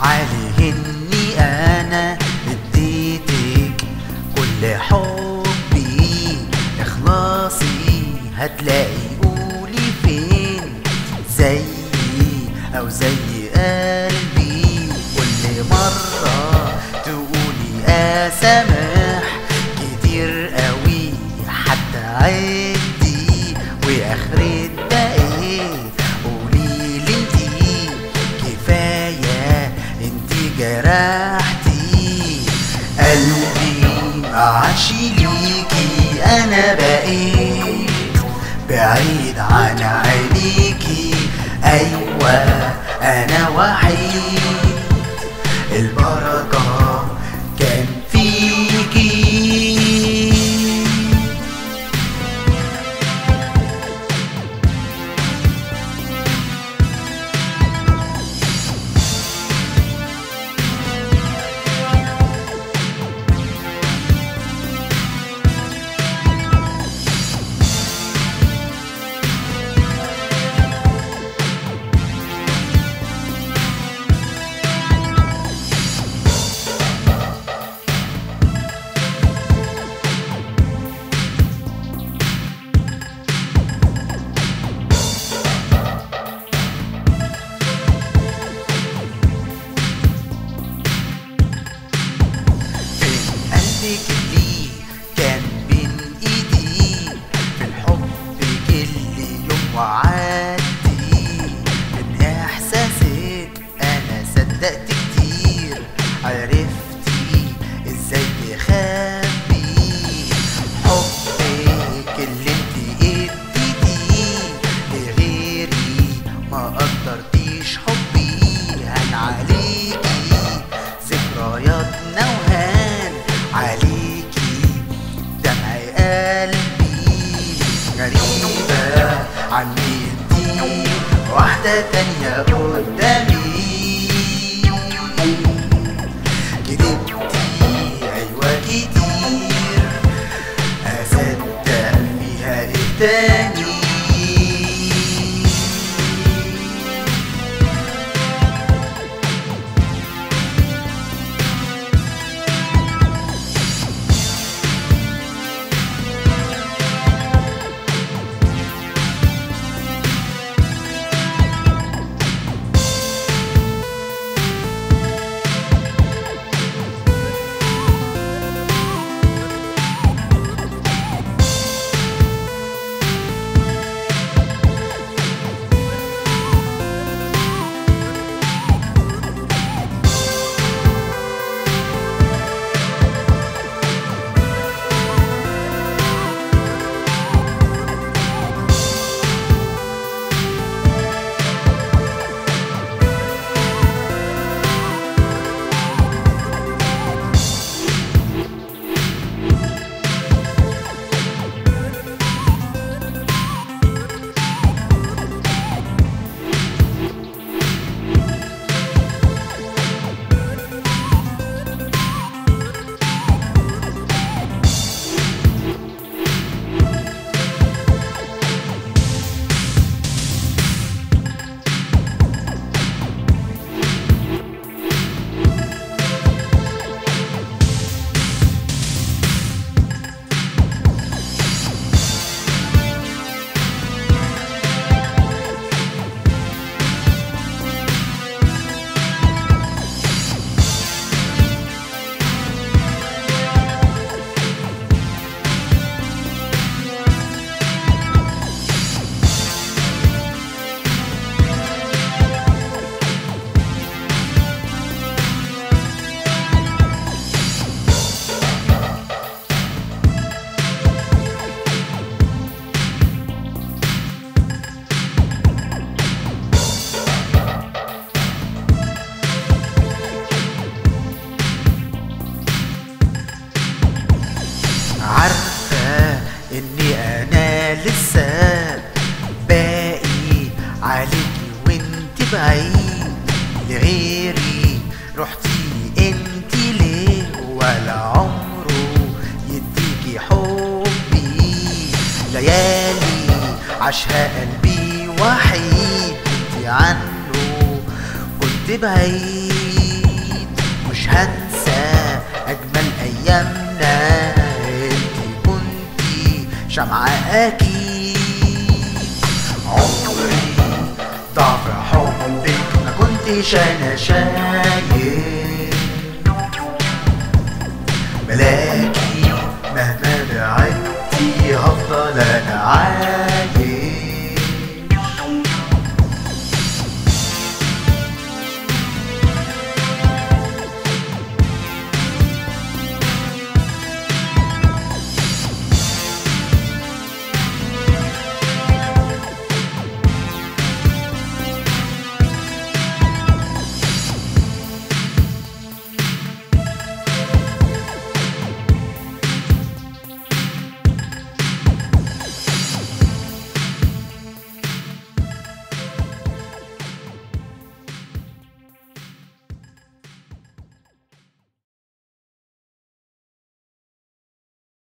عليه اني انا اديتك كل حبي اخلاصي هتلاقي قولي فين زيي او زي قلبي كل مرة تقولي اسامح كتير قوي حتى عدي واخرة ده ايه قوليلي انتي كفاية انتي جرحتي قلبي معادش ليكي انا بقيت بعيد عن عينيكي ايوه انا وحيد البركة كان فيكي فين قلبك اللي كان بين ايدي في الحب كل يوم وعدي من احساسك انا صدقت كتير عرفتي ازاي تخبي حبك اللي انت اديتيه لغيري ما قدرتيش حبي هان عليكي ذكرياتنا وهان عليكي دمع قلبي غريبة عني انتي واحدة تانية قدامي كدبتي أيوة كتير أصدق فيها التاني عارفة اني انا لسه باقي عليكي وانت بعيد لغيري رحتي انت ليه ولا عمره يديكي حبي ليالي عاشها قلبي وحيد انت عنه كنت بعيد هنسى اجمل ايامنا انت كنتي شمعة اكيد عمري ضعف حبك ما كنتش انا شايف ملاكي مهما بعدتي هفضل انا